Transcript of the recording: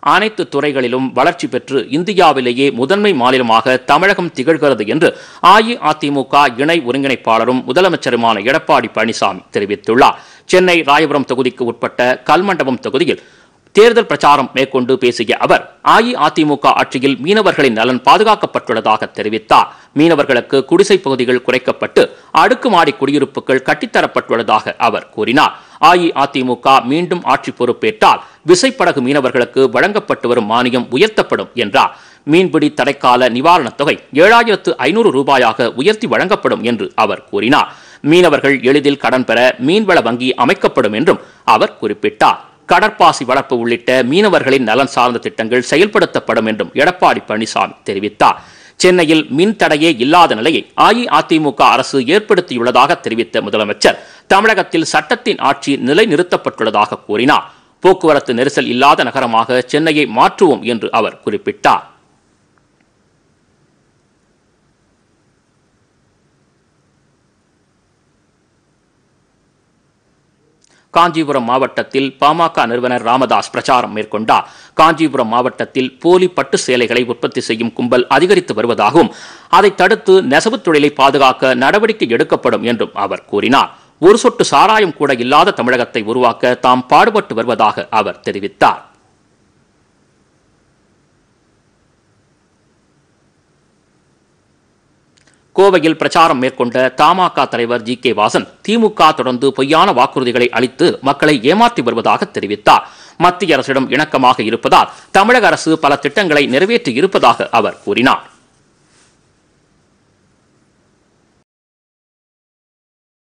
அனைத்து துறைகளிலும் வளர்ச்சி பெற்று இந்தியாவிலேயே முதன்மை மாநிலமாக தமிழகம் திகழ்கிறது என்று அஇஅதிமுக இணை ஒருங்கிணைப்பாளரும் முதலமைச்சருமான எடப்பாடி பழனிசாமி தெரிவித்துள்ளார் சென்னை ராயபுரம் தொகுதிக்கு உட்பட்ட கல்மண்டபம் தொகுதியில் தேர்தல் பிரச்சாரம் மேற்கொண்டு பேசிய அவர் அஇஅதிமுக ஆட்சியில் மீனவர்களின் நலன் பாதுகாக்கப்பட்டுள்ளதாக தெரிவித்தார் மீனவர்களுக்கு குடிசை பகுதிகள் குறைக்கப்பட்டு அடுக்குமாடி குடியிருப்புகள் கட்டித்தரப்பட்டுள்ளதாக அவர் கூறினார் அஇஅதிமுக மீண்டும் ஆட்சி பொறுப்பேற்றால் விசைப்படகு மீனவர்களுக்கு வழங்கப்பட்டு வரும் மானியம் உயர்த்தப்படும் என்றார் மீன்பிடி தடைக்கால நிவாரணத் தொகை ஏழாயிரத்து ஐநூறு ரூபாயாக உயர்த்தி வழங்கப்படும் என்று அவர் கூறினார் மீனவர்கள் எளிதில் கடன் பெற மீன்வள வங்கி அமைக்கப்படும் என்றும் அவர் குறிப்பிட்டார் கடற்பாசி வளர்ப்பு உள்ளிட்ட மீனவர்களின் நலன் சார்ந்த திட்டங்கள் செயல்படுத்தப்படும் என்றும் எடப்பாடி பழனிசாமி தெரிவித்தார் சென்னையில் மின் தடையே இல்லாத நிலையை அஇஅதிமுக அரசு ஏற்படுத்தியுள்ளதாக தெரிவித்த முதலமைச்சர் தமிழகத்தில் சட்டத்தின் ஆட்சி நிலைநிறுத்தப்பட்டுள்ளதாக கூறினார் போக்குவரத்து நெரிசல் இல்லாத நகரமாக சென்னையை மாற்றுவோம் என்று அவர் குறிப்பிட்டார் காஞ்சிபுரம் மாவட்டத்தில் பாமக நிறுவனர் ராமதாஸ் பிரச்சாரம் மேற்கொண்டார் காஞ்சிபுரம் மாவட்டத்தில் போலி பட்டு சேலைகளை உற்பத்தி செய்யும் கும்பல் அதிகரித்து வருவதாகவும் அதை தடுத்து நெசவுத் தொழிலை பாதுகாக்க நடவடிக்கை எடுக்கப்படும் என்றும் அவர் கூறினார் ஒரு சொட்டு சாராயம் கூட இல்லாத தமிழகத்தை உருவாக்க தாம் பாடுபட்டு வருவதாக அவர் தெரிவித்தார் கோவையில் பிரச்சாரம் மேற்கொண்ட தமாக தலைவர் ஜி கே வாசன் திமுக தொடர்ந்து பொய்யான வாக்குறுதிகளை அளித்து மக்களை ஏமாற்றி வருவதாக தெரிவித்தார் மத்திய அரசிடம் இணக்கமாக இருப்பதால் தமிழக அரசு பல திட்டங்களை நிறைவேற்றி இருப்பதாக அவர் கூறினார்